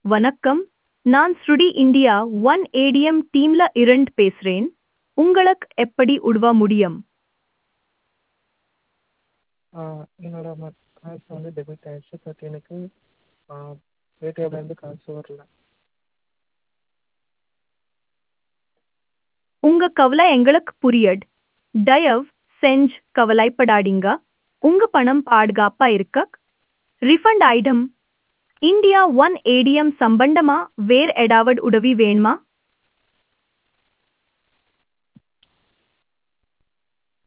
வணக்கம் நான் ஸ்ருடி இந்தியா ஒன் ஏடிஎம் டீம்ல இருந்து பேசுறேன் உங்களுக்கு எப்படி உதவ முடியும் என்னோட ம காசு வந்து டெபிட் ஆயிடுச்சு பட் எனக்கு பேடிஎம்லேருந்து காசு வரல உங்க கவலை எங்களுக்கு புரியுது தயவு செஞ்சு கவலைப்படாதீங்க உங்க பணம் பாதுகாப்பா இருக்க refund item India one ATM சம்பந்தமா வேற ஏதாவது உதவி வேணுமா